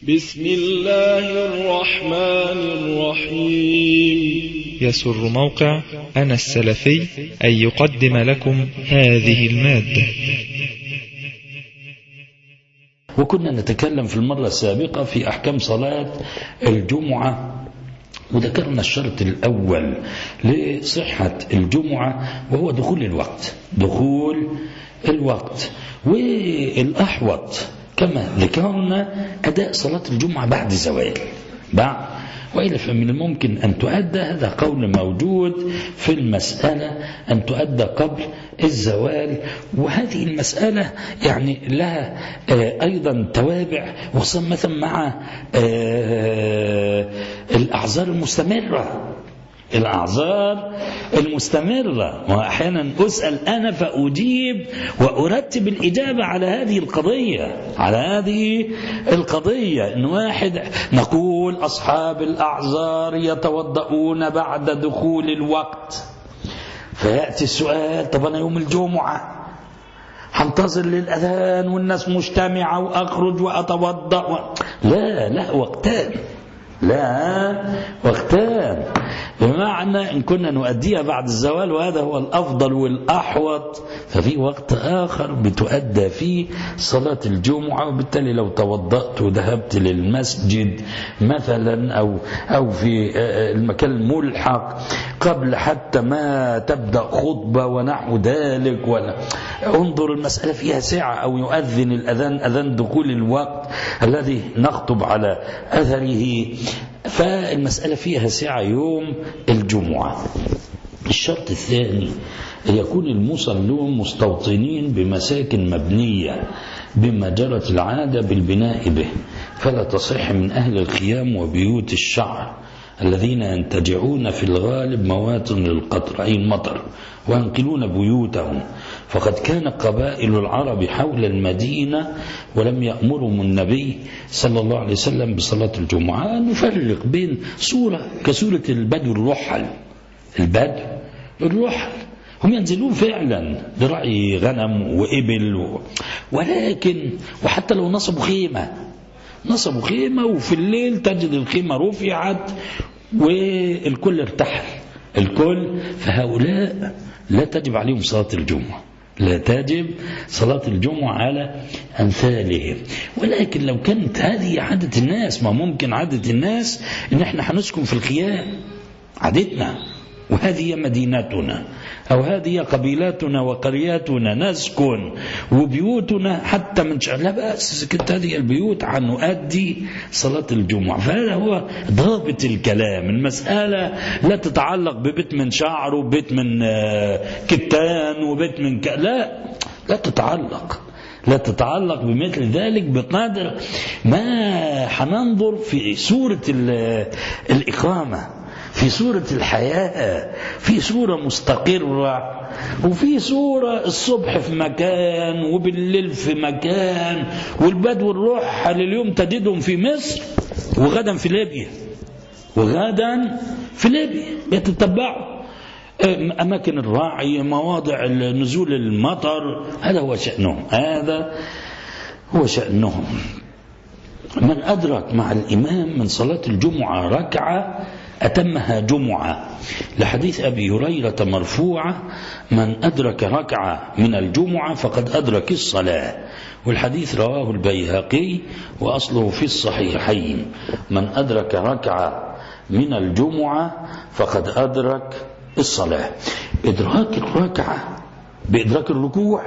بسم الله الرحمن الرحيم يسر موقع أنا السلفي أن يقدم لكم هذه المادة وكنا نتكلم في المرة السابقة في أحكام صلاة الجمعة وذكرنا الشرط الأول لصحة الجمعة وهو دخول الوقت دخول الوقت والأحوط كما ذكرنا أداء صلاة الجمعة بعد زوال بعد وإلا فمن الممكن أن تؤدى هذا قول موجود في المسألة أن تؤدى قبل الزوال وهذه المسألة يعني لها أيضا توابع وصل مثلا مع الأعذار المستمرة الأعذار المستمرة وأحيانا أسأل أنا فأجيب وأرتب الإجابة على هذه القضية على هذه القضية إن واحد نقول أصحاب الأعذار يتوضؤون بعد دخول الوقت فيأتي السؤال طب أنا يوم الجمعة هنتظر للأذان والناس مجتمعة وأخرج وأتوضأ و... لا لا وقتان لا وقتان بمعنى إن كنا نؤديها بعد الزوال وهذا هو الأفضل والأحوط ففي وقت آخر بتؤدى فيه صلاة الجمعة وبالتالي لو توضأت وذهبت للمسجد مثلا أو, أو في المكان الملحق قبل حتى ما تبدأ خطبة ونحو ذلك ولا انظر المسألة فيها ساعة أو يؤذن الأذان أذان دخول الوقت الذي نخطب على أثره فالمسألة فيها ساعة يوم الجمعة الشرط الثاني أن يكون المصلون مستوطنين بمساكن مبنية بما جرت العادة بالبناء به فلا تصح من أهل الخيام وبيوت الشعر الذين ينتجعون في الغالب مواطن للقطر أي المطر وينقلون بيوتهم فقد كان قبائل العرب حول المدينة ولم يأمرهم النبي صلى الله عليه وسلم بصلاة الجمعة نفرق بين صورة كسورة البدو الرحل البدو الرحل هم ينزلون فعلا لرعي غنم وإبل و... ولكن وحتى لو نصبوا خيمة نصبوا خيمة وفي الليل تجد الخيمة رفعت والكل ارتحل الكل فهؤلاء لا تجب عليهم صلاة الجمعة لا تجب صلاة الجمعة على أمثالهم ولكن لو كانت هذه عادة الناس ما ممكن عادة الناس إن احنا هنسكن في الخيام عادتنا وهذه مدينتنا أو هذه قبيلاتنا وقرياتنا نسكن وبيوتنا حتى من شاء لا بأس كنت هذه البيوت نؤدي صلاة الجمعة فهذا هو ضابط الكلام المسألة لا تتعلق ببيت من شعر وبيت من كتان وبيت من ك... لا لا تتعلق لا تتعلق بمثل ذلك بقدر ما حننظر في سورة الإقامة في صورة الحياة في صورة مستقرة وفي صورة الصبح في مكان وبالليل في مكان والبدو الروح لليوم تجدهم في مصر وغدا في ليبيا وغدا في ليبيا يتتبعوا أماكن الراعي مواضع نزول المطر هذا هو شأنهم هذا هو شأنهم من أدرك مع الإمام من صلاة الجمعة ركعة أتمها جمعة لحديث أبي هريرة مرفوعة من أدرك ركعة من الجمعة فقد أدرك الصلاة والحديث رواه البيهقي وأصله في الصحيحين من أدرك ركعة من الجمعة فقد أدرك الصلاة إدراك الركعة بإدراك الركوع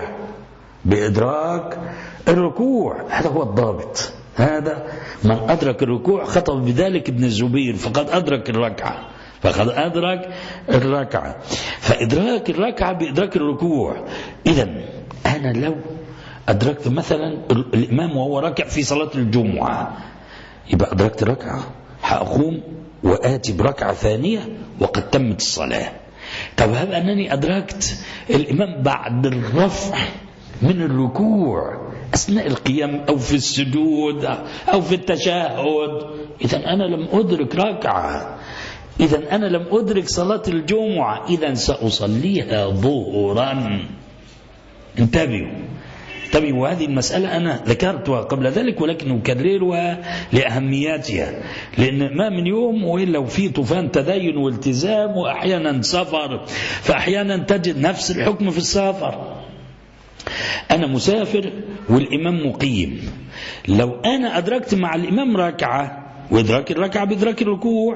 بإدراك الركوع هذا هو الضابط هذا من أدرك الركوع خطب بذلك ابن الزبير فقد أدرك الركعة فقد أدرك الركعة فإدراك الركعة بإدراك الركوع إذا أنا لو أدركت مثلا الإمام وهو راكع في صلاة الجمعة يبقى أدركت ركعة هأقوم وآتي بركعة ثانية وقد تمت الصلاة طب هل أنني أدركت الإمام بعد الرفع من الركوع أثناء القيام أو في السجود أو في التشهد إذا أنا لم أدرك ركعة إذا أنا لم أدرك صلاة الجمعة إذا سأصليها ظهرا انتبهوا طيب وهذه المسألة أنا ذكرتها قبل ذلك ولكن أكررها لأهمياتها لأن ما من يوم وإلا وفي طوفان تدين والتزام وأحيانا سفر فأحيانا تجد نفس الحكم في السفر أنا مسافر والإمام مقيم لو أنا أدركت مع الإمام ركعة وإدراك الركعة بإدراك الركوع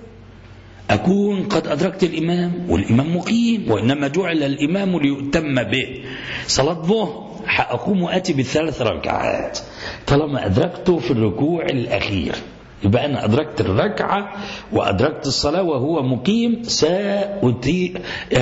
أكون قد أدركت الإمام والإمام مقيم وإنما جعل الإمام ليؤتم به صلاة ظهر أقوم وأتي بالثلاث ركعات طالما أدركته في الركوع الأخير يبقى أنا أدركت الركعة وأدركت الصلاة وهو مقيم سأصلي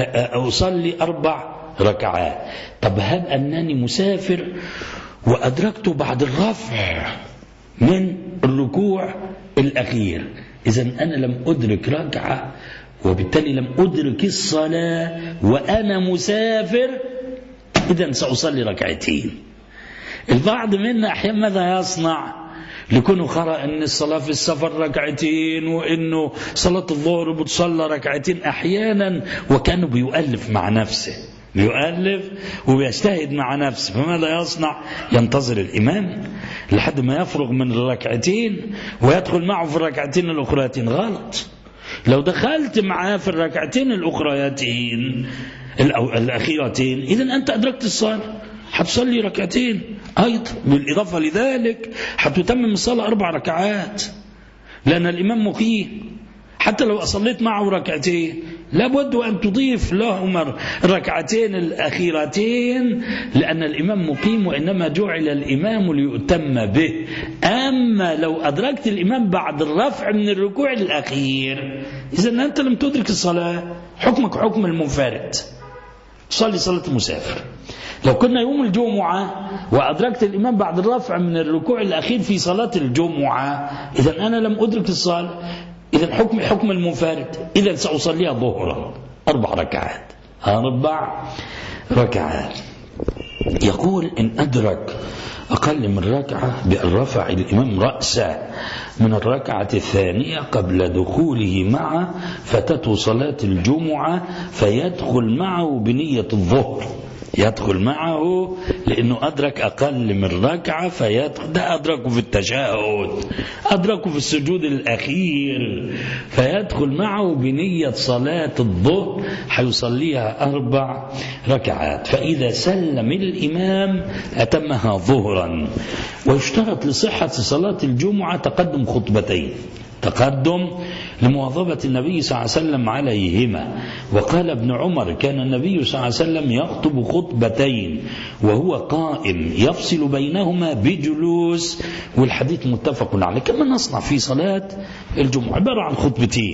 أربع ركعات طب هب أنني مسافر وأدركته بعد الرفع من الركوع الأخير إذا أنا لم أدرك ركعة وبالتالي لم أدرك الصلاة وأنا مسافر إذا سأصلي ركعتين البعض منا أحيانا ماذا يصنع لكونه قرأ أن الصلاة في السفر ركعتين وأنه صلاة الظهر بتصلى ركعتين أحيانا وكانه بيؤلف مع نفسه بيؤلف وبيجتهد مع نفسه فماذا يصنع ينتظر الإمام لحد ما يفرغ من الركعتين ويدخل معه في الركعتين الأخريتين غلط لو دخلت معاه في الركعتين الأخريتين الأخيرتين إذا أنت أدركت الصلاة حتصلي ركعتين أيضا بالإضافة لذلك حتتمم الصلاة أربع ركعات لأن الإمام مقيم حتى لو أصليت معه ركعتين لابد أن تضيف لهما الركعتين الأخيرتين لأن الإمام مقيم وإنما جعل الإمام ليؤتم به أما لو أدركت الإمام بعد الرفع من الركوع الأخير إذا أنت لم تدرك الصلاة حكمك حكم المنفرد تصلي صلاة المسافر لو كنا يوم الجمعة وأدركت الإمام بعد الرفع من الركوع الأخير في صلاة الجمعة إذا أنا لم أدرك الصلاة إذا حكم حكم المنفرد إذا سأصليها ظهرا أربع ركعات أربع ركعات يقول إن أدرك أقل من ركعة بأن رفع الإمام رأسه من الركعة الثانية قبل دخوله معه فتته صلاة الجمعة فيدخل معه بنية الظهر يدخل معه لأنه أدرك أقل من ركعة فيدخل ده أدركه في التشهد أدركه في السجود الأخير فيدخل معه بنية صلاة الظهر حيصليها أربع ركعات فإذا سلم الإمام أتمها ظهرا ويشترط لصحة صلاة الجمعة تقدم خطبتين تقدم لمواظبة النبي صلى الله عليه وسلم عليهما وقال ابن عمر كان النبي صلى الله عليه وسلم يخطب خطبتين وهو قائم يفصل بينهما بجلوس والحديث متفق عليه كما نصنع في صلاة الجمعة عبارة عن خطبتين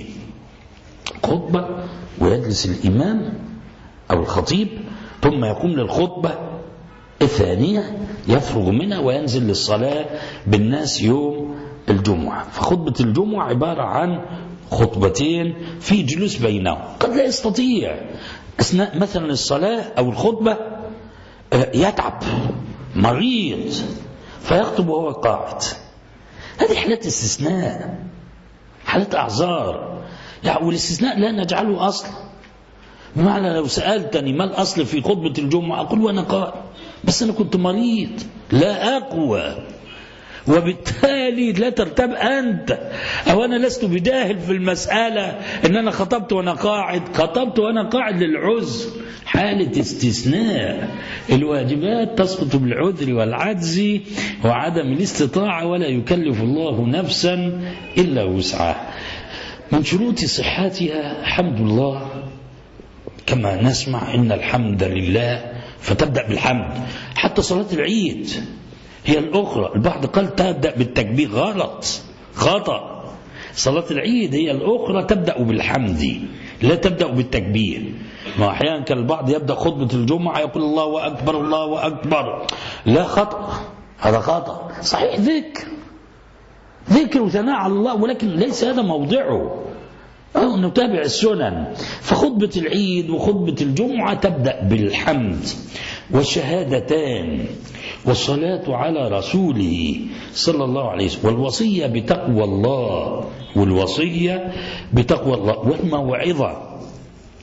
خطبة ويجلس الإمام أو الخطيب ثم يقوم للخطبة الثانية يفرغ منها وينزل للصلاة بالناس يوم الجمعة فخطبة الجمعة عبارة عن خطبتين في جلوس بينهم قد لا يستطيع أثناء مثلا الصلاة أو الخطبة يتعب مريض فيخطب وهو قاعد هذه حالات استثناء حالات أعذار يعني والاستثناء لا نجعله أصل بمعنى لو سألتني ما الأصل في خطبة الجمعة أقول وأنا قائم بس أنا كنت مريض لا أقوى وبالتالي لا ترتب أنت أو أنا لست بجاهل في المسألة إن أنا خطبت وأنا قاعد خطبت وأنا قاعد للعذر حالة استثناء الواجبات تسقط بالعذر والعجز وعدم الاستطاعة ولا يكلف الله نفسا إلا وسعها من شروط صحتها حمد الله كما نسمع إن الحمد لله فتبدأ بالحمد حتى صلاة العيد هي الأخرى البعض قال تبدأ بالتكبير غلط خطأ صلاة العيد هي الأخرى تبدأ بالحمد لا تبدأ بالتكبير ما أحيانا كان البعض يبدأ خطبة الجمعة يقول الله أكبر الله أكبر لا خطأ هذا خطأ صحيح ذكر ذكر وثناء على الله ولكن ليس هذا موضعه أو نتابع السنن فخطبة العيد وخطبة الجمعة تبدأ بالحمد والشهادتان والصلاة على رسوله صلى الله عليه وسلم والوصية بتقوى الله والوصية بتقوى الله والموعظة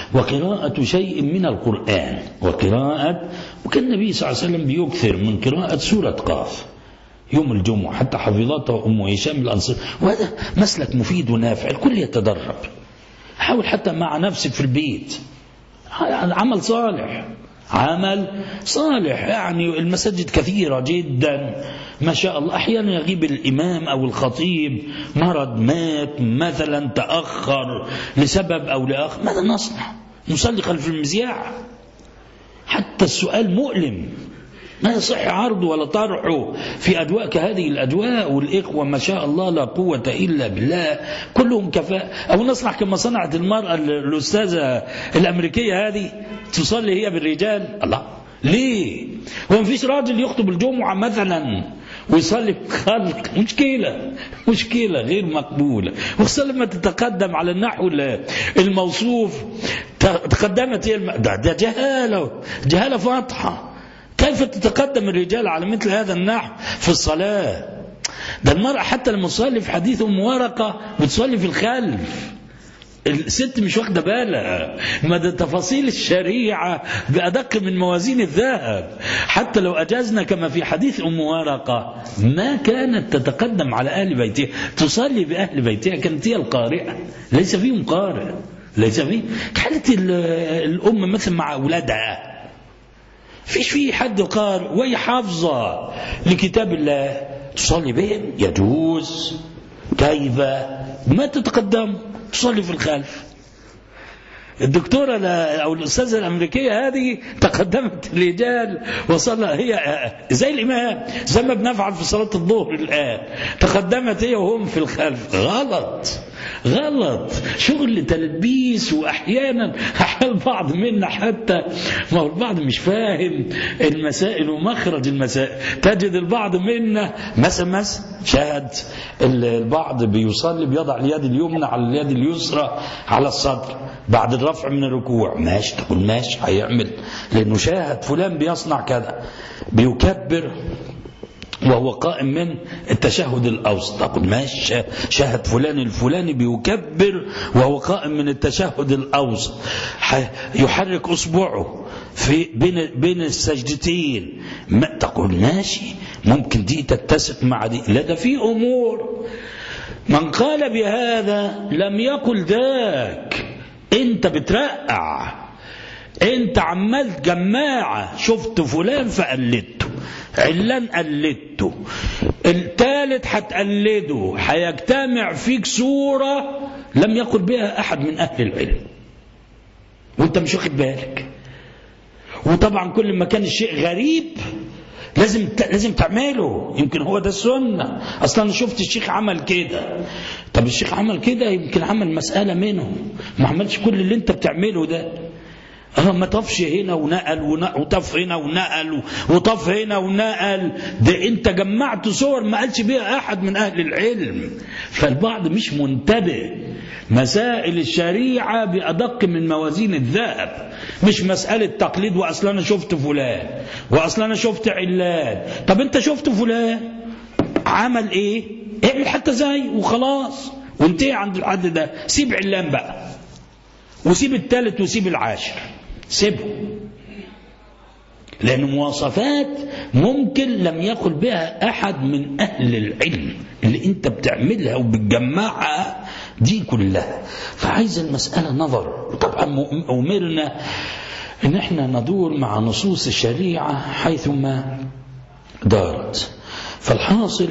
وقراءة شيء من القرآن وقراءة وكان النبي صلى الله عليه وسلم بيكثر من قراءة سورة قاف يوم الجمعة حتى حفظته أم هشام الأنصاري وهذا مسلك مفيد ونافع الكل يتدرب حاول حتى مع نفسك في البيت عمل صالح عمل صالح يعني المساجد كثيرة جدا ما شاء الله أحيانا يغيب الإمام أو الخطيب مرض مات مثلا تأخر لسبب أو لآخر ماذا نصنع نصلي خلف المذياع حتى السؤال مؤلم ما يصح عرضه ولا طرحه في أدواء كهذه الأدواء والإخوة ما شاء الله لا قوة إلا بالله كلهم كفاء أو نصنع كما صنعت المرأة الأستاذة الأمريكية هذه تصلي هي بالرجال الله ليه هو مفيش راجل يخطب الجمعة مثلا ويصلي خلق مشكلة مشكلة غير مقبولة وخصوصا لما تتقدم على النحو الموصوف تقدمت هي الم... ده, ده جهالة جهالة فاضحة كيف تتقدم الرجال على مثل هذا النحو في الصلاة ده المرأة حتى لما تصلي في حديث أم ورقة بتصلي في الخلف الست مش واخده بالها ما ده تفاصيل الشريعة بأدق من موازين الذهب حتى لو أجازنا كما في حديث أم ورقة ما كانت تتقدم على أهل بيتها تصلي بأهل بيتها كانت هي القارئة ليس فيهم قارئ ليس فيه حالة الأم مثل مع أولادها فيش فيه حد قارئ وهي حافظة لكتاب الله تصلي بهم يجوز كيف ما تتقدم تصلي في الخلف الدكتورة أو الأستاذة الأمريكية هذه تقدمت الرجال وصلى هي زي الإمام زي ما بنفعل في صلاة الظهر الآن تقدمت هي وهم في الخلف غلط غلط شغل تلبيس وأحيانا أحيانا البعض منا حتى ما هو البعض مش فاهم المسائل ومخرج المسائل تجد البعض منا مثلا مثلا شاهد البعض بيصلي بيضع اليد اليمنى على اليد اليسرى على الصدر بعد الرفع من الركوع ماشي تقول ماشي هيعمل لأنه شاهد فلان بيصنع كذا بيكبر وهو قائم من التشهد الأوسط تقول ماشي شاهد فلان الفلاني بيكبر وهو قائم من التشهد الأوسط يحرك أصبعه في بين بين السجدتين ما تقول ماشي ممكن دي تتسق مع دي لا ده في أمور من قال بهذا لم يقل ذاك انت بترقع انت عمال جماعة شفت فلان فقلدته علان قلدته الثالث هتقلده هيجتمع فيك صورة لم يقل بها أحد من أهل العلم وانت مش واخد بالك وطبعا كل ما كان الشيء غريب لازم لازم تعمله يمكن هو ده السنه اصلا انا شفت الشيخ عمل كده طب الشيخ عمل كده يمكن عمل مساله منه ما عملش كل اللي انت بتعمله ده اه ما طفش هنا ونقل وطف هنا ونقل وطف هنا ونقل ده انت جمعت صور ما قالش بيها احد من اهل العلم فالبعض مش منتبه مسائل الشريعة بأدق من موازين الذهب مش مسألة تقليد وأصل أنا شفت فلان وأصل أنا شفت علان طب أنت شفت فلان عمل إيه اعمل حتى زي وخلاص وانتهي عند الحد ده سيب علان بقى وسيب الثالث وسيب العاشر سيبه لأن مواصفات ممكن لم يقل بها أحد من أهل العلم اللي أنت بتعملها وبتجمعها دي كلها فعايز المسألة نظر طبعا أمرنا ان احنا ندور مع نصوص الشريعة حيثما دارت فالحاصل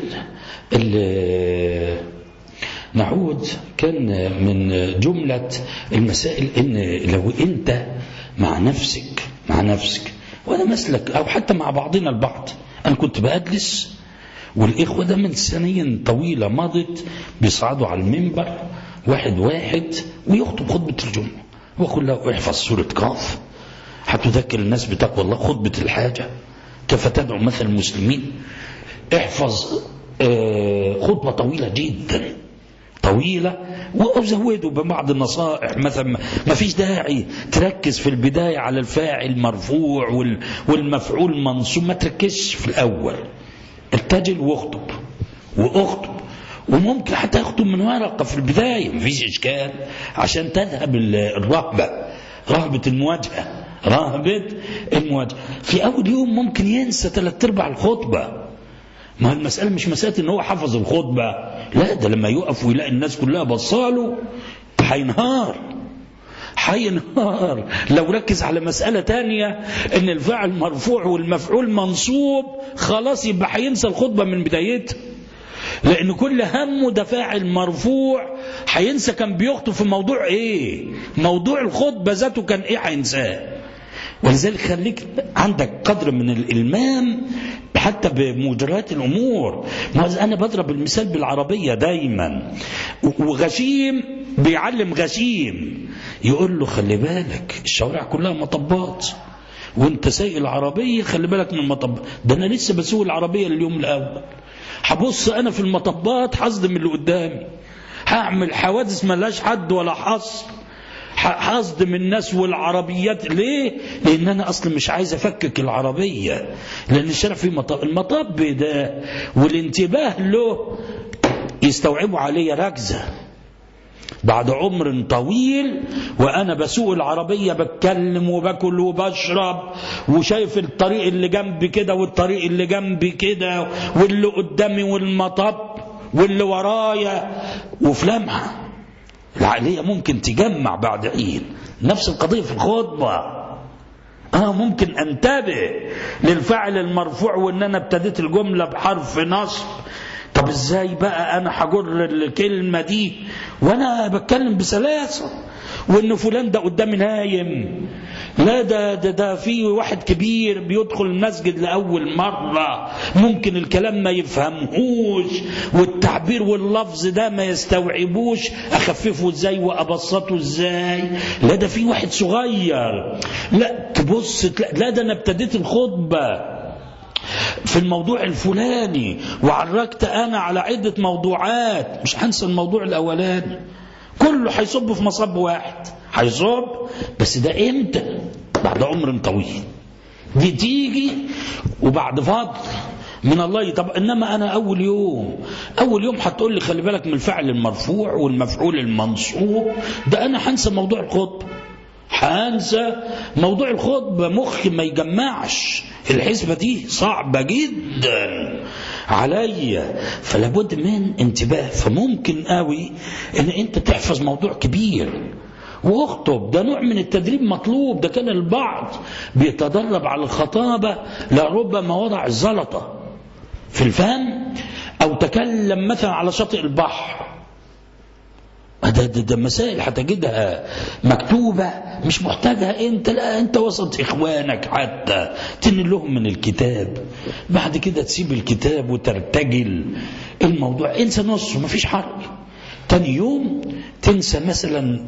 نعود كان من جملة المسائل ان لو انت مع نفسك مع نفسك وهذا مسلك او حتى مع بعضنا البعض انا كنت بأجلس والإخوة ده من سنين طويلة مضت بيصعدوا على المنبر واحد واحد ويخطب خطبة الجمعة ويقول له احفظ سورة قاف هتذكر الناس بتقوى الله خطبة الحاجة كيف تدعو مثل المسلمين احفظ خطبة طويلة جدا طويلة وزودوا ببعض النصائح مثلا ما فيش داعي تركز في البداية على الفاعل مرفوع والمفعول منصوب ما تركزش في الأول ارتجل واخطب واخطب وممكن حتى يخطب من ورقة في البداية مفيش إشكال عشان تذهب الرهبة رهبة المواجهة رهبة المواجهة في أول يوم ممكن ينسى ثلاث أرباع الخطبة ما المسألة مش مسألة إن هو حفظ الخطبة لا ده لما يقف ويلاقي الناس كلها بصاله هينهار هينهار لو ركز على مسألة تانية إن الفاعل مرفوع والمفعول منصوب خلاص يبقى هينسى الخطبة من بدايتها لأن كل همه ده فاعل مرفوع هينسى كان بيخطب في موضوع إيه موضوع الخطبة ذاته كان إيه هينساه ولذلك خليك عندك قدر من الإلمام حتى بمجريات الأمور ما أنا بضرب المثال بالعربية دايما وغشيم بيعلم غشيم يقول له خلي بالك الشوارع كلها مطبات وانت سايق العربية خلي بالك من المطب ده أنا لسه بسوق العربية اليوم الأول هبص أنا في المطبات هصدم اللي قدامي هعمل حوادث ملاش حد ولا حصر هصدم الناس والعربيات ليه لان انا اصلا مش عايز افكك العربيه لان الشارع فيه مطب المطب ده والانتباه له يستوعبوا عليه ركزه بعد عمر طويل وانا بسوق العربيه بتكلم وباكل وبشرب وشايف الطريق اللي جنبي كده والطريق اللي جنبي كده واللي قدامي والمطب واللي ورايا وفي لمحه العقلية ممكن تجمع بعد حين نفس القضية في الخطبة أنا ممكن أنتبه للفعل المرفوع وإن أنا ابتديت الجملة بحرف نصب طب إزاي بقى أنا هجر الكلمة دي وأنا بتكلم بسلاسة وإن فلان ده قدامي نايم لا ده ده ده في واحد كبير بيدخل المسجد لأول مرة ممكن الكلام ما يفهمهوش والتعبير واللفظ ده ما يستوعبوش أخففه ازاي وأبسطه ازاي لا ده في واحد صغير لا تبص لا ده أنا ابتديت الخطبة في الموضوع الفلاني وعرجت أنا على عدة موضوعات مش هنسى الموضوع الأولاني كله هيصب في مصب واحد هيصب بس ده امتى بعد عمر طويل دي تيجي وبعد فضل من الله طب انما انا اول يوم اول يوم هتقول لي خلي بالك من الفعل المرفوع والمفعول المنصوب ده انا هنسى موضوع الخطبه هنسى موضوع الخطبه مخي ما يجمعش الحسبه دي صعبه جدا عليا فلا بد من انتباه فممكن قوي ان انت تحفظ موضوع كبير واخطب ده نوع من التدريب مطلوب ده كان البعض بيتدرب على الخطابة لربما وضع الزلطة في الفم أو تكلم مثلا على شاطئ البحر ده, ده, ده مسائل هتجدها مكتوبة مش محتاجها انت لا انت وسط اخوانك حتى تنقل لهم من الكتاب بعد كده تسيب الكتاب وترتجل الموضوع انسى نصه مفيش حرج تاني يوم تنسى مثلا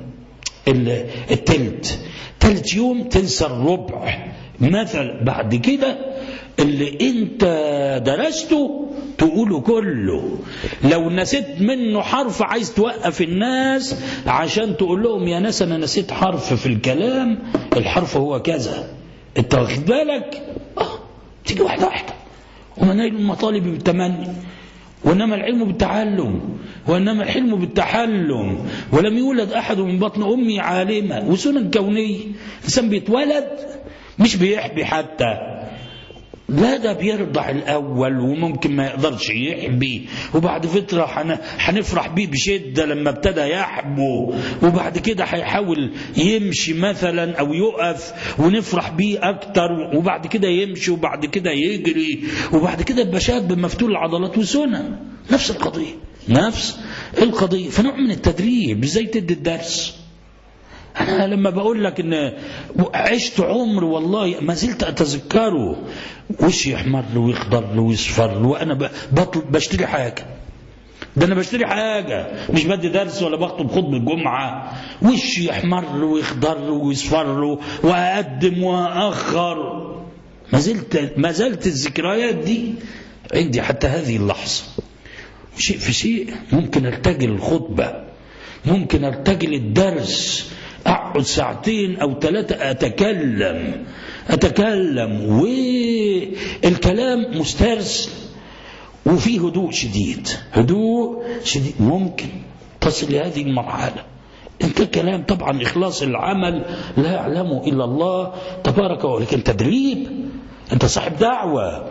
التلت تالت يوم تنسى الربع مثلا بعد كده اللي انت درسته تقوله كله لو نسيت منه حرف عايز توقف الناس عشان تقول لهم يا ناس انا نسيت حرف في الكلام الحرف هو كذا انت واخد بالك اه تيجي واحده واحده ومنايل المطالب بالتمني وإنما العلم بالتعلم وإنما الحلم بالتحلم ولم يولد أحد من بطن أمي عالما وسنن كونية الإنسان بيتولد مش بيحبي حتى لا ده بيرضع الأول وممكن ما يقدرش يحبي وبعد فترة هنفرح بيه بشدة لما ابتدى يحبو وبعد كده هيحاول يمشي مثلا أو يقف ونفرح بيه أكتر وبعد كده يمشي وبعد كده يجري وبعد كده يبقى شاب مفتول العضلات وسنن نفس القضية نفس القضية فنوع من التدريب ازاي تدي الدرس أنا لما بقول لك إن عشت عمر والله ما زلت أتذكره وشي يحمر ويخضر ويصفر وأنا بطل بشتري حاجة ده أنا بشتري حاجة مش بدي درس ولا بخطب خطبة الجمعة وشي يحمر ويخضر ويصفر وأقدم وأخر ما زلت ما زلت الذكريات دي عندي حتى هذه اللحظة شيء في شيء ممكن ارتجل الخطبة ممكن ارتجل الدرس أقعد ساعتين أو ثلاثة أتكلم أتكلم والكلام مسترسل وفي هدوء شديد هدوء شديد ممكن تصل لهذه المرحلة انت كلام طبعا إخلاص العمل لا يعلمه إلا الله تبارك ولكن تدريب انت صاحب دعوة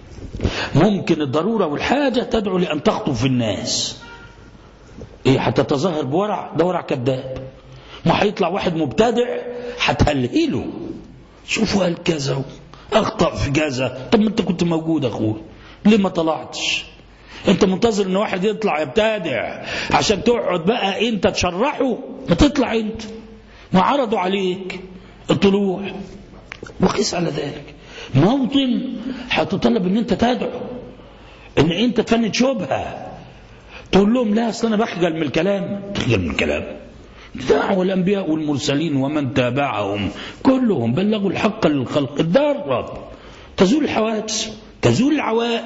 ممكن الضرورة والحاجة تدعو لأن تخطب في الناس ايه حتى تظاهر بورع ده ورع كذاب ما هيطلع واحد مبتدع هتهلهله شوفوا قال كذا اخطا في كذا طب ما انت كنت موجود اخوي ليه ما طلعتش انت منتظر ان واحد يطلع يبتدع عشان تقعد بقى انت تشرحه ما تطلع انت ما عرضوا عليك الطلوع وقيس على ذلك موطن هتطلب ان انت تدعو ان انت تفند شبهه تقول لهم لا اصل انا بخجل من الكلام تخجل من الكلام دعوا الانبياء والمرسلين ومن تابعهم كلهم بلغوا الحق للخلق اتدرب تزول الحوادث تزول العوائق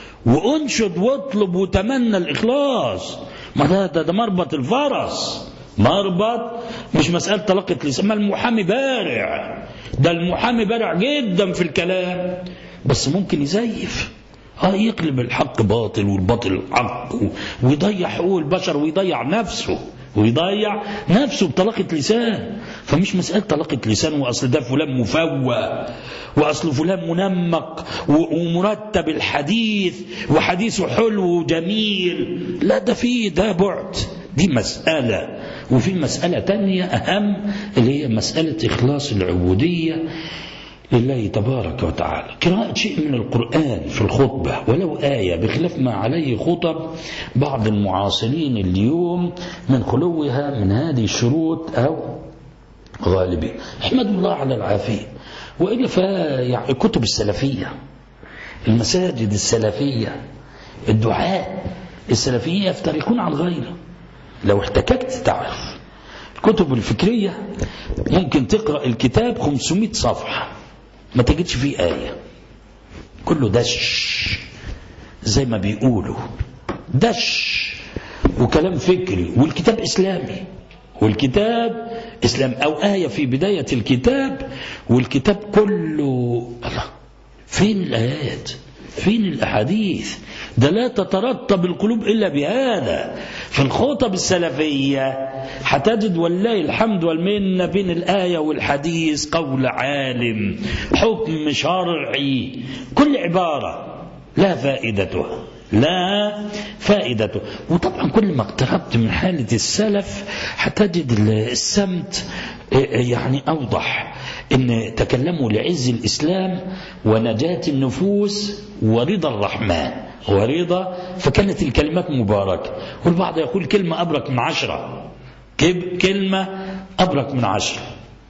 وانشد واطلب وتمنى الاخلاص ما ده ده, ده مربط الفرس مربط مش مسألة طلاقة لسان ما المحامي بارع ده المحامي بارع جدا في الكلام بس ممكن يزيف اه يقلب الحق باطل والباطل حق ويضيع حقوق البشر ويضيع نفسه ويضيع نفسه بطلاقة لسان فمش مسألة طلاقة لسان وأصل ده فلان مفوى وأصل فلان منمق ومرتب الحديث وحديثه حلو وجميل لا ده فيه ده بعد دي مسألة وفي مسألة تانية أهم اللي هي مسألة إخلاص العبودية لله تبارك وتعالى قراءة شيء من القرآن في الخطبة ولو آية بخلاف ما عليه خطب بعض المعاصرين اليوم من خلوها من هذه الشروط أو غالبية احمد الله على العافية وإلا فيعني الكتب السلفية المساجد السلفية الدعاء السلفية يفترقون عن غيره لو احتككت تعرف الكتب الفكرية ممكن تقرأ الكتاب 500 صفحة ما تجدش فيه آية كله دش زي ما بيقولوا دش وكلام فكري والكتاب إسلامي والكتاب إسلام أو آية في بداية الكتاب والكتاب كله الله فين الآيات فين الأحاديث ده لا تترتب القلوب إلا بهذا في الخطب السلفية هتجد والله الحمد والمنة بين الآية والحديث قول عالم حكم شرعي كل عبارة لا فائدتها لا فائدته وطبعا كل ما اقتربت من حالة السلف هتجد السمت يعني أوضح إن تكلموا لعز الإسلام ونجاة النفوس ورضا الرحمن ورضا فكانت الكلمات مباركة والبعض يقول كلمة أبرك من عشرة كلمة أبرك من عشرة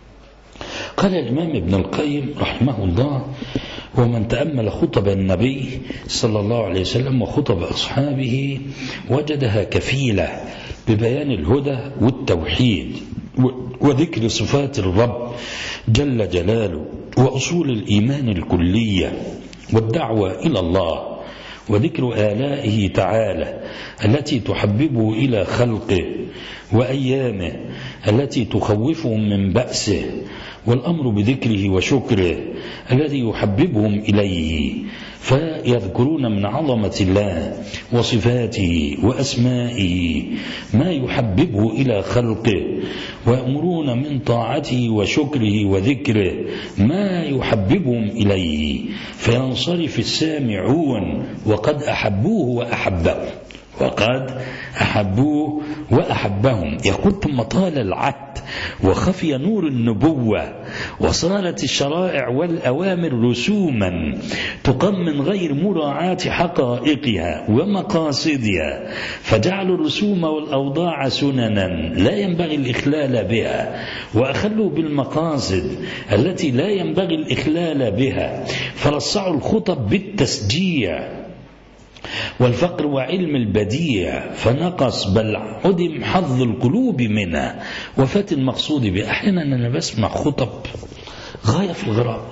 قال الإمام ابن القيم رحمه الله ومن تأمل خطب النبي صلى الله عليه وسلم وخطب أصحابه وجدها كفيلة ببيان الهدى والتوحيد وذكر صفات الرب جل جلاله وأصول الإيمان الكلية والدعوة إلى الله وذكر آلائه تعالى التي تحببه إلى خلقه وأيامه التي تخوفهم من بأسه والأمر بذكره وشكره الذي يحببهم إليه فيذكرون من عظمة الله وصفاته وأسمائه ما يحببه إلى خلقه ويأمرون من طاعته وشكره وذكره ما يحببهم إليه فينصرف السامعون وقد أحبوه وأحبه وقد أحبوه وأحبهم يقول ثم طال العهد وخفي نور النبوة وصارت الشرائع والأوامر رسوما تقام من غير مراعاة حقائقها ومقاصدها فجعلوا الرسوم والأوضاع سننا لا ينبغي الإخلال بها وأخلوا بالمقاصد التي لا ينبغي الإخلال بها فرصعوا الخطب بالتسجيع والفقر وعلم البديع فنقص بل عدم حظ القلوب منها وفات المقصود به أحيانا أنا بسمع خطب غاية في الغرابة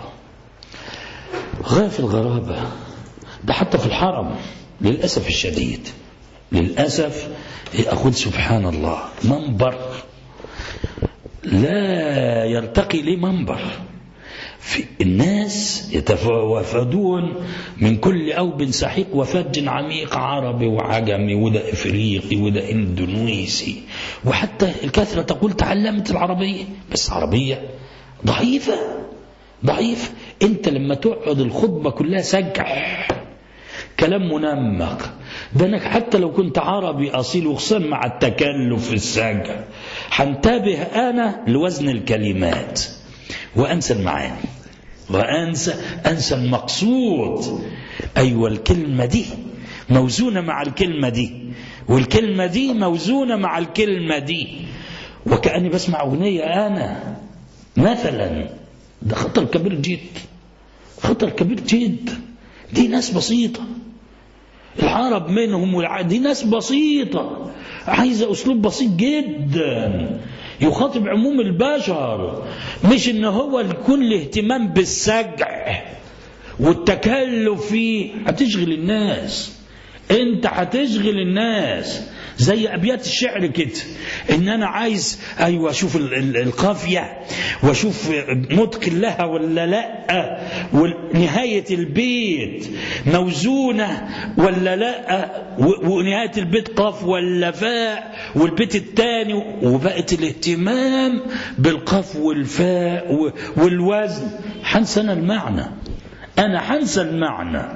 غاية في الغرابة ده حتى في الحرم للأسف الشديد للأسف أقول سبحان الله منبر لا يرتقي لي منبر في الناس يتوافدون من كل أوب سحيق وفج عميق عربي وعجمي وده إفريقي وده إندونيسي وحتى الكثرة تقول تعلمت العربية بس عربية ضعيفة ضعيف انت لما تقعد الخطبة كلها سجع كلام منمق ده انك حتى لو كنت عربي اصيل وخصوصا مع التكلف في السجع هنتبه انا لوزن الكلمات وانسى المعاني وانسى انسى المقصود ايوه الكلمه دي موزونه مع الكلمه دي والكلمه دي موزونه مع الكلمه دي وكاني بسمع اغنيه انا مثلا ده خطر كبير جدا خطر كبير جدا دي ناس بسيطة العرب منهم والع... دي ناس بسيطة عايزة أسلوب بسيط جدا يخاطب عموم البشر مش إن هو يكون الاهتمام بالسجع والتكلف فيه هتشغل الناس انت هتشغل الناس زي ابيات الشعر كده ان انا عايز ايوه اشوف ال- ال- القافيه واشوف متقن لها ولا لا ونهايه البيت موزونه ولا لا و- ونهايه البيت قاف ولا فاء والبيت الثاني وبقت الاهتمام بالقاف والفاء و- والوزن هنسى انا المعنى انا هنسى المعنى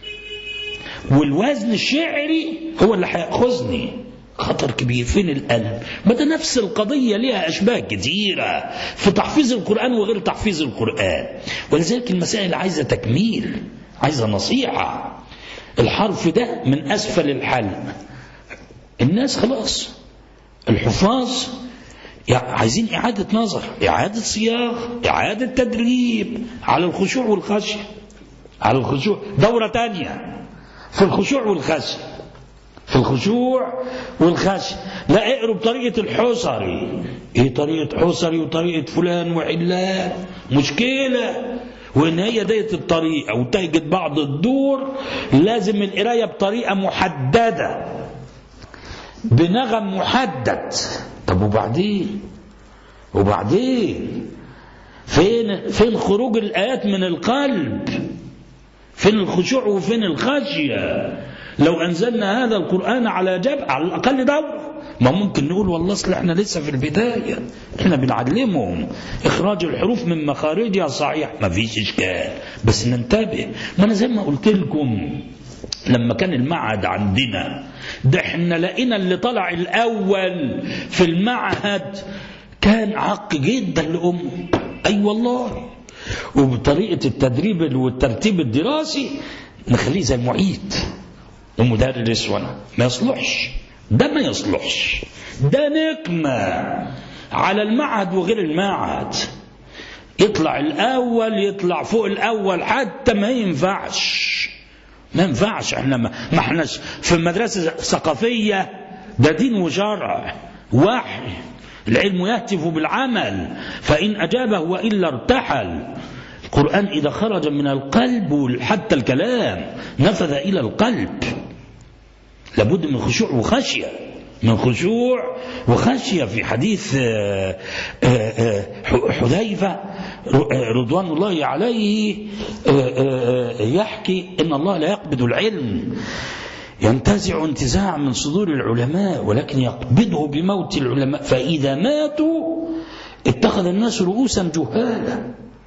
والوزن الشعري هو اللي هيأخذني خطر كبير فين القلب ما ده نفس القضية ليها أشباه كثيرة في تحفيظ القرآن وغير تحفيظ القرآن ولذلك المسائل عايزة تكميل عايزة نصيحة الحرف ده من أسفل الحلم الناس خلاص الحفاظ يعني عايزين إعادة نظر إعادة صياغة إعادة تدريب على الخشوع والخشية على الخشوع دورة تانية في الخشوع والخشية في الخشوع والخشية لا اقروا بطريقة الحصري ايه طريقة حصري وطريقة فلان وعلان مشكلة وان هي ديت الطريقة وتجد بعض الدور لازم القراية بطريقة محددة بنغم محدد طب وبعدين وبعدين فين فين خروج الآيات من القلب فين الخشوع وفين الخشية لو أنزلنا هذا القرآن على جبل على الأقل دورة ما ممكن نقول والله اصل احنا لسه في البداية احنا بنعلمهم اخراج الحروف من مخارجها صحيح ما فيش اشكال بس ننتبه ما انا زي ما قلت لكم لما كان المعهد عندنا ده احنا لقينا اللي طلع الاول في المعهد كان عق جدا لامه اي أيوة والله وبطريقه التدريب والترتيب الدراسي نخليه زي المعيد ومدرس وانا ما يصلحش ده ما يصلحش ده نقمة على المعهد وغير المعهد يطلع الأول يطلع فوق الأول حتى ما ينفعش ما ينفعش احنا ما, ما احناش في مدرسة ثقافية ده دين وشرع وحي العلم يهتف بالعمل فإن أجابه وإلا ارتحل القرآن إذا خرج من القلب حتى الكلام نفذ إلى القلب لابد من خشوع وخشية من خشوع وخشية في حديث حذيفة رضوان الله عليه يحكي إن الله لا يقبض العلم ينتزع انتزاع من صدور العلماء ولكن يقبضه بموت العلماء فإذا ماتوا اتخذ الناس رؤوسا جهالا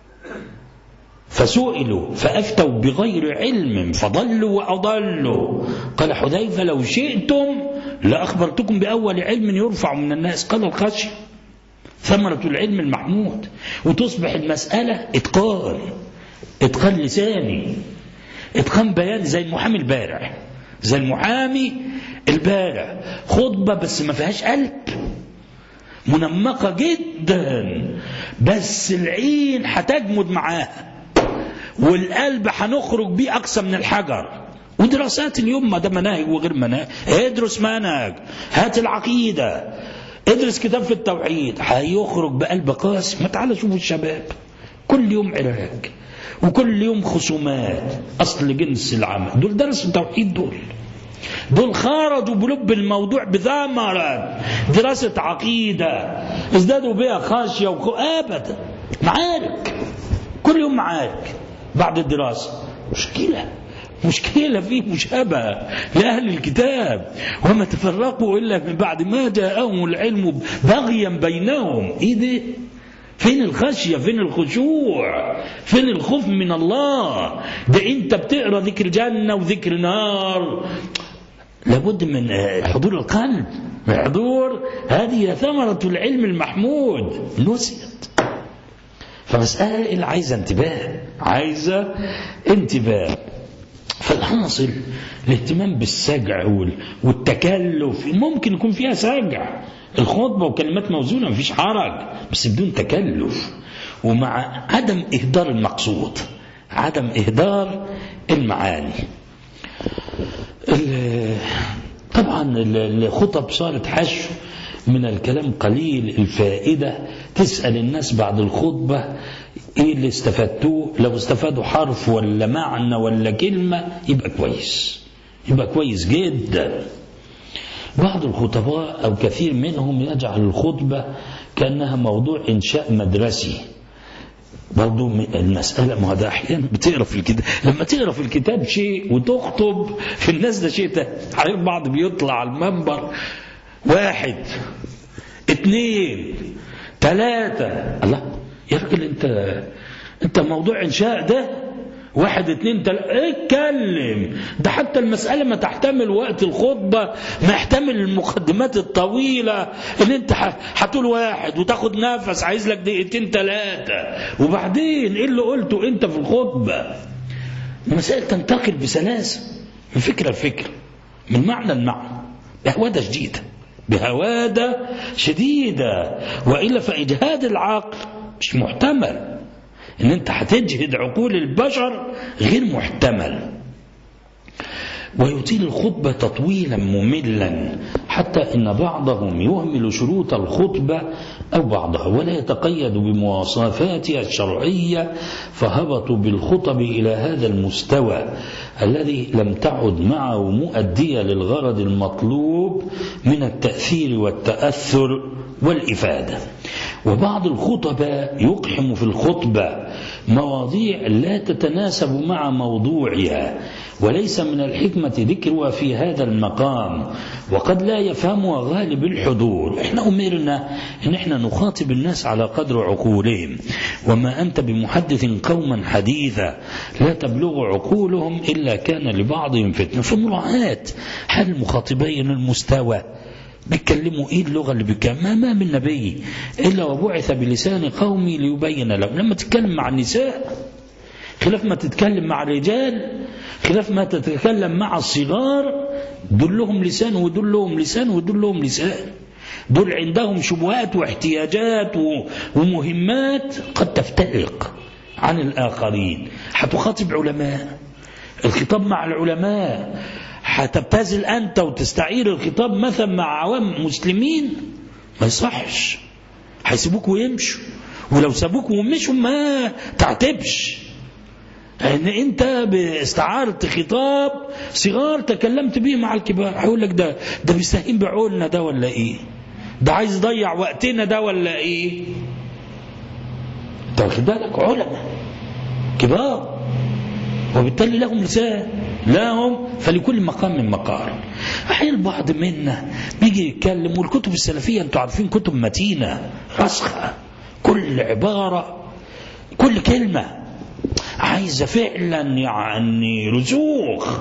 فسئلوا فأفتوا بغير علم فضلوا وأضلوا قال حذيفة لو شئتم لأخبرتكم بأول علم يرفع من الناس قال الخشية ثمرة العلم المحمود وتصبح المسألة إتقان إتقان لساني إتقان بيان زي المحامي البارع زي المحامي البارع خطبة بس ما فيهاش قلب منمقة جدا بس العين هتجمد معاها والقلب هنخرج بيه أقصى من الحجر ودراسات اليوم ما ده مناهج وغير مناهج ادرس منهج هات العقيدة ادرس كتاب في التوحيد هيخرج بقلب قاسي ما تعالى شوفوا الشباب كل يوم عراك وكل يوم خصومات أصل جنس العمل دول درسوا التوحيد دول دول خرجوا بلب الموضوع بثمرة دراسة عقيدة ازدادوا بها خشية وخ... أبدا معارك كل يوم معاك بعد الدراسة مشكلة مشكلة فيه مشابهة لأهل الكتاب وما تفرقوا إلا من بعد ما جاءهم العلم بغيا بينهم إيه ده فين الخشية فين الخشوع فين الخوف من الله ده انت بتقرأ ذكر جنة وذكر نار لابد من حضور القلب من حضور هذه ثمرة العلم المحمود نسيت فمسألة عايزة انتباه عايزة انتباه فالحاصل الاهتمام بالسجع والتكلف ممكن يكون فيها سجع الخطبة وكلمات موزونة مفيش حرج بس بدون تكلف ومع عدم إهدار المقصود عدم إهدار المعاني طبعا الخطب صارت حشو من الكلام قليل الفائدة تسأل الناس بعد الخطبة ايه اللي استفدتوه لو استفادوا حرف ولا معنى ولا كلمة يبقى كويس يبقى كويس جدا بعض الخطباء أو كثير منهم يجعل الخطبة كأنها موضوع إنشاء مدرسي برضو المسألة ما ده أحيانا بتقرا في الكتاب لما تقرا في الكتاب شيء وتخطب في الناس ده شيء عارف بعض بيطلع على المنبر واحد اثنين ثلاثة الله يا راجل انت انت موضوع انشاء ده واحد اتنين تلاتة اتكلم ده حتى المسألة ما تحتمل وقت الخطبة ما يحتمل المقدمات الطويلة اللي انت هتقول واحد وتاخد نفس عايز لك دقيقتين تلاتة وبعدين ايه اللي قلته انت في الخطبة المسائل تنتقل بسلاسة من فكرة لفكرة من معنى لمعنى بهوادة شديدة بهوادة شديدة وإلا فإجهاد العقل مش محتمل ان انت هتجهد عقول البشر غير محتمل ويطيل الخطبة تطويلا مملا حتى إن بعضهم يهمل شروط الخطبة أو بعضها ولا يتقيد بمواصفاتها الشرعية فهبطوا بالخطب إلى هذا المستوى الذي لم تعد معه مؤدية للغرض المطلوب من التأثير والتأثر والإفادة وبعض الخطباء يقحم في الخطبة مواضيع لا تتناسب مع موضوعها وليس من الحكمة ذكرها في هذا المقام وقد لا يفهمها غالب الحضور احنا أمرنا ان احنا نخاطب الناس على قدر عقولهم وما أنت بمحدث قوما حديثا لا تبلغ عقولهم إلا كان لبعضهم فتنة فمراعاة حال المخاطبين المستوى بيتكلموا ايه اللغه اللي بيتكلموا ما من نبي الا وبعث بلسان قومي ليبين لهم لما تتكلم مع النساء خلاف ما تتكلم مع الرجال خلاف ما تتكلم مع الصغار دول لهم لسان ودول لهم لسان ودول لهم لسان دول عندهم شبهات واحتياجات ومهمات قد تفترق عن الآخرين هتخاطب علماء الخطاب مع العلماء هتبتذل أنت وتستعير الخطاب مثلا مع عوام مسلمين ما يصحش هيسيبوك ويمشوا ولو سابوك ومشوا ما تعتبش ان انت استعارت خطاب صغار تكلمت به مع الكبار هيقول لك ده ده بيستهين بعقولنا ده ولا ايه ده عايز يضيع وقتنا ده ولا ايه انت واخد بالك علماء كبار وبالتالي لهم لسان لهم فلكل مقام من مقال أحيانا البعض منا بيجي يتكلم والكتب السلفية انتوا عارفين كتب متينة راسخة كل عبارة كل كلمة عايزة فعلا يعني رسوخ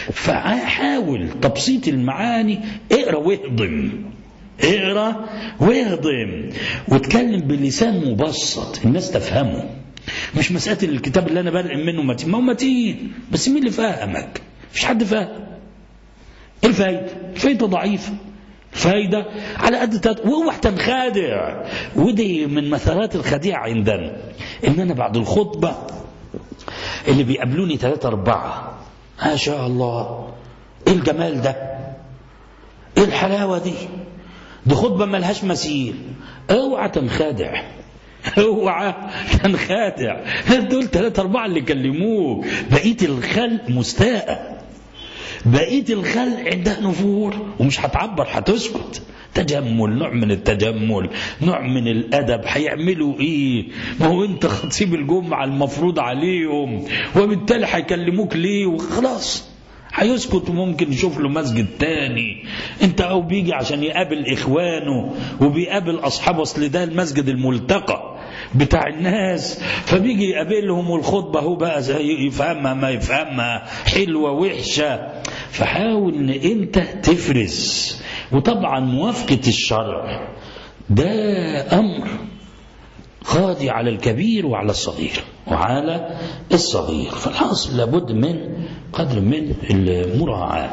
فحاول تبسيط المعاني اقرا واهضم اقرا واهضم واتكلم بلسان مبسط الناس تفهمه مش مسألة الكتاب اللي أنا بلعب منه متين ما هو متين بس مين اللي فاهمك مش حد فاهم ايه الفايدة الفايدة ضعيفة فايدة على قد تت... واوعى تنخادع ودي من مثلات الخديعة عندنا ان انا بعد الخطبة اللي بيقابلوني ثلاثة أربعة ما شاء الله ايه الجمال ده ايه الحلاوة دي دي خطبة ملهاش مثيل اوعى تنخادع اوعى تنخادع دول ثلاثة أربعة اللي كلموك بقية الخلق مستاءة بقية الخلق عندها نفور ومش هتعبر هتسكت تجمل نوع من التجمل نوع من الأدب هيعملوا إيه ما هو أنت خطيب الجمعة المفروض عليهم وبالتالي هيكلموك ليه وخلاص هيسكت وممكن يشوف له مسجد تاني انت او بيجي عشان يقابل اخوانه وبيقابل اصحابه اصل ده المسجد الملتقى بتاع الناس فبيجي يقابلهم والخطبة هو بقى زي يفهمها ما يفهمها حلوة وحشة فحاول ان انت تفرز وطبعا موافقة الشرع ده امر قاضي على الكبير وعلى الصغير وعلى الصغير فالحاصل لابد من قدر من المراعاة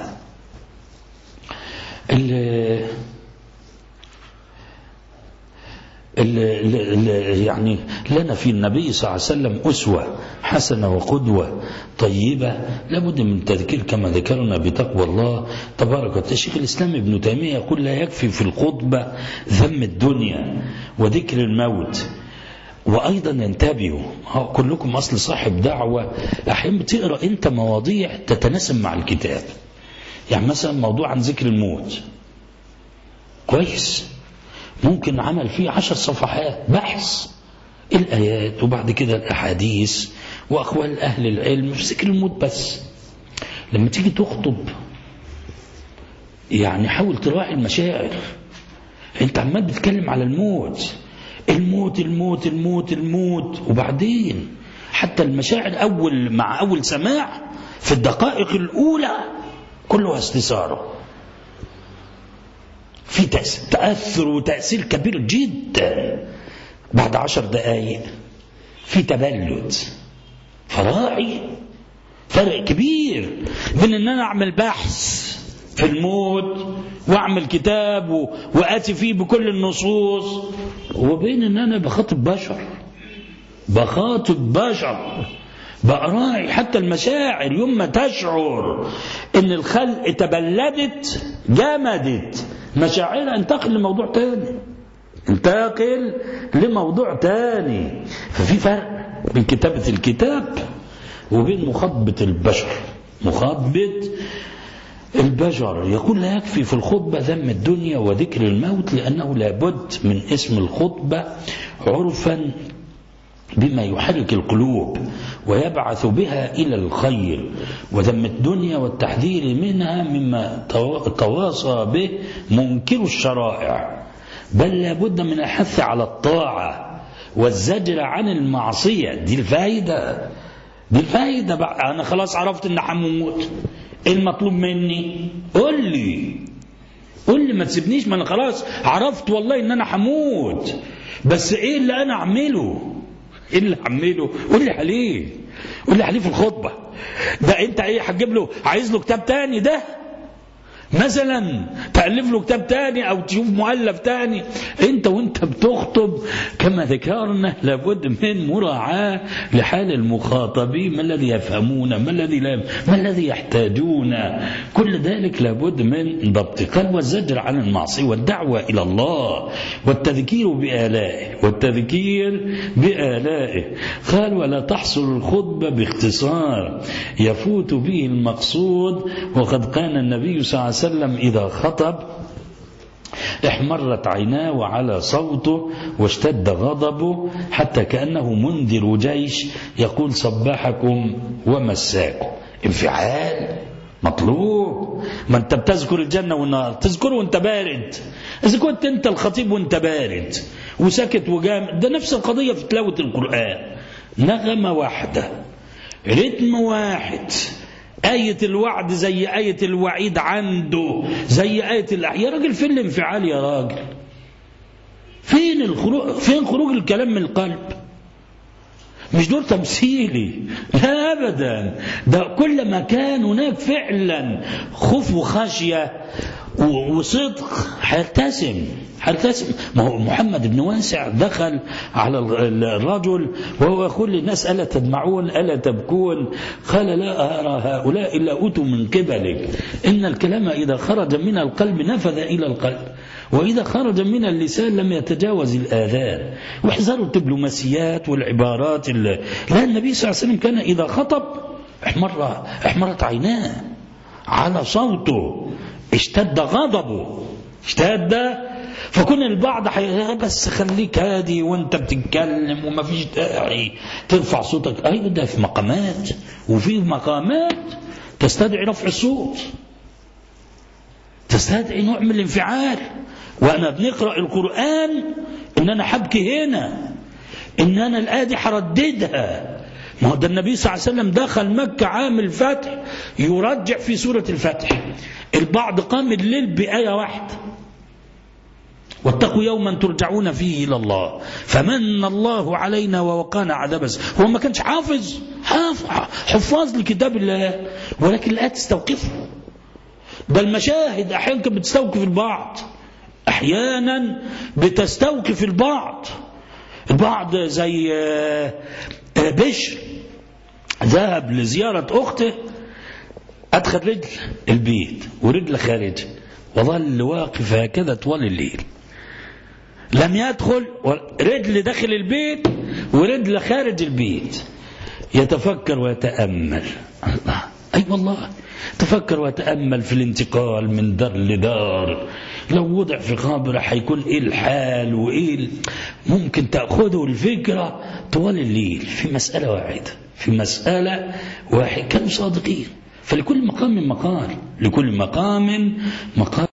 ال ال يعني لنا في النبي صلى الله عليه وسلم أسوة حسنة وقدوة طيبة لابد من تذكير كما ذكرنا بتقوى الله تبارك وتعالى الشيخ الإسلام ابن تيمية يقول لا يكفي في الخطبة ذم الدنيا وذكر الموت وأيضا ينتبهوا كلكم أصل صاحب دعوة أحيانا بتقرأ أنت مواضيع تتناسب مع الكتاب يعني مثلا موضوع عن ذكر الموت كويس ممكن عمل فيه عشر صفحات بحث الآيات وبعد كده الأحاديث وأقوال أهل العلم في ذكر الموت بس لما تيجي تخطب يعني حاول تراعي المشاعر انت عمال بتتكلم على الموت الموت الموت الموت الموت وبعدين حتى المشاعر أول مع أول سماع في الدقائق الأولى كلها استثارة في تأثر وتأثير كبير جدا بعد عشر دقائق في تبلد فراعي فرق كبير بين ان انا اعمل بحث في الموت واعمل كتاب واتي فيه بكل النصوص وبين ان انا بخاطب بشر بخاطب بشر بقراعي حتى المشاعر يوم ما تشعر ان الخلق تبلدت جمدت مشاعرها انتقل لموضوع تاني انتقل لموضوع تاني ففي فرق بين كتابة الكتاب وبين مخاطبة البشر مخاطبة البشر يقول لا يكفي في الخطبة ذم الدنيا وذكر الموت لأنه لابد من اسم الخطبة عرفا بما يحرك القلوب ويبعث بها إلى الخير وذم الدنيا والتحذير منها مما تواصى به منكر الشرائع بل لابد من الحث على الطاعة والزجر عن المعصية دي الفايدة دي الفايدة بقى أنا خلاص عرفت إن حموت إيه المطلوب مني قول لي قول لي ما تسيبنيش ما أنا خلاص عرفت والله إن أنا هموت بس إيه اللي أنا أعمله ايه اللي اعمله قول لي عليه قول لي عليه في الخطبه ده انت ايه هتجيب له عايز له كتاب تاني ده مثلا تألف له كتاب تاني أو تشوف مؤلف تاني أنت وأنت بتخطب كما ذكرنا لابد من مراعاة لحال المخاطبين ما الذي يفهمون ما الذي لا ما الذي يحتاجون كل ذلك لابد من ضبط قال والزجر عن المعصية والدعوة إلى الله والتذكير بآلائه والتذكير بآلائه قال ولا تحصل الخطبة باختصار يفوت به المقصود وقد كان النبي صلى الله عليه وسلم إذا خطب احمرت عيناه وعلى صوته واشتد غضبه حتى كأنه منذر جيش يقول صباحكم ومساكم انفعال مطلوب ما انت بتذكر الجنة والنار تذكره وانت بارد اذا كنت انت الخطيب وانت بارد وساكت وجامد ده نفس القضية في تلاوة القرآن نغمة واحدة رتم واحد آية الوعد زي آية الوعيد عنده زي آية الأحياء يا راجل فين الانفعال يا راجل فين الخروج فين خروج الكلام من القلب مش دور تمثيلي لا ابدا ده كل ما كان هناك فعلا خوف وخشيه وصدق هيلتزم هيلتزم ما هو محمد بن واسع دخل على الرجل وهو يقول للناس الا تدمعون الا تبكون قال لا ارى هؤلاء الا اوتوا من قبلك ان الكلام اذا خرج من القلب نفذ الى القلب وإذا خرج من اللسان لم يتجاوز الآذان واحذروا الدبلوماسيات والعبارات اللي لا النبي صلى الله عليه وسلم كان إذا خطب احمر احمرت عيناه على صوته اشتد غضبه اجتهاد ده فكون البعض حي... بس خليك هادي وانت بتتكلم وما فيش داعي ترفع صوتك ايوه ده في مقامات وفي مقامات تستدعي رفع الصوت تستدعي نوع من الانفعال وانا بنقرا القران ان انا حبكي هنا ان انا الايه دي هرددها ما هو ده النبي صلى الله عليه وسلم دخل مكة عام الفتح يرجع في سورة الفتح البعض قام الليل بآية واحدة واتقوا يوما ترجعون فيه إلى الله فمن الله علينا ووقانا عذاب الس- هو ما كانش حافظ حافظ حفاظ لكتاب الله ولكن الآية تستوقفه ده المشاهد أحيانا كانت بتستوقف البعض أحيانا بتستوقف البعض البعض زي آه، آه، بشر ذهب لزيارة أخته أدخل رجل البيت ورجل خارج وظل واقف هكذا طوال الليل لم يدخل رجل داخل البيت ورجل خارج البيت يتفكر ويتأمل الله أي أيوة والله تفكر وتأمل في الانتقال من دار لدار لو وضع في قبر هيكون ايه الحال وايه ال- ممكن تأخذه الفكرة طوال الليل في مسألة واحدة في مسألة واحدة كانوا صادقين فلكل مقام مقال لكل مقام مقال